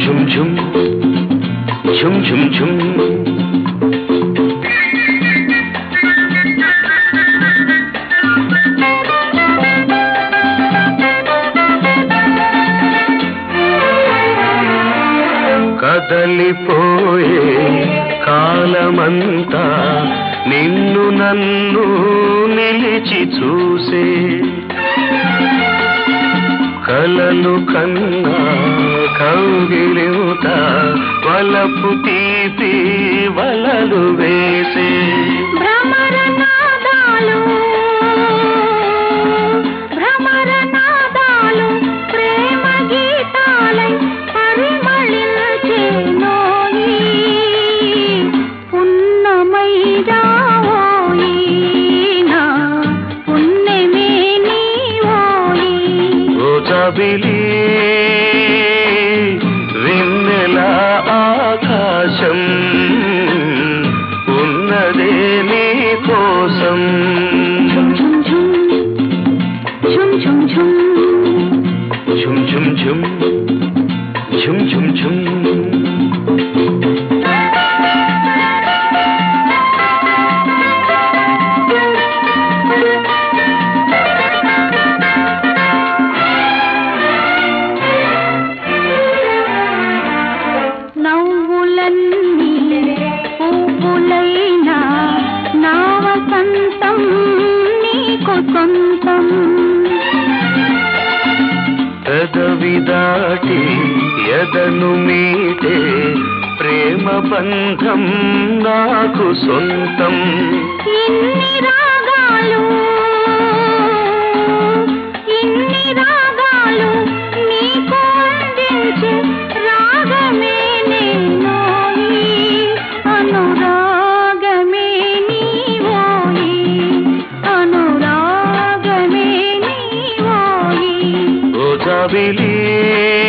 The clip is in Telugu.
ఝుమ్ ఝుమ్ ఝుమ్ ఝుమ్ ఝుమ్ కదలిపోయే కాలమంతా నిన్ను నన్ను నిలిచి చూసే కలలు కన్నా కౌగిలింత వలపు తీపి వలలు వేసే భ్రమరనాదాలు భ్రమరనాదాలు ప్రేమ గీతాలై పరిమళించే నోయి పున్నమై రావోయి నా పున్నమే నీవోయి ఓ చబిలి వెన్నెల ఆకాశం ఉన్నదే నీ కోసం ఝుమ్ ఝుమ్ ఝుమ్ ఝుమ్ ఝుమ్ ఝుమ్ ఝుమ్ ఝుమ్ ఝుమ్ ఝుమ్ ఝుమ్ నవ్వులన్నీ పువ్వులైనా నా వసంతం నీకు సొంతం పెదవి దాటి ఎదను మీటే ప్రేమ బంధం నాకు సొంతం ఇన్ని రాగాలు ఇన్ని రాగాలు నీకు అందించే రాగమే నేనోయి అనురాగమే నీవోయి అనురాగమే నీవోయి ఓ జాబిలి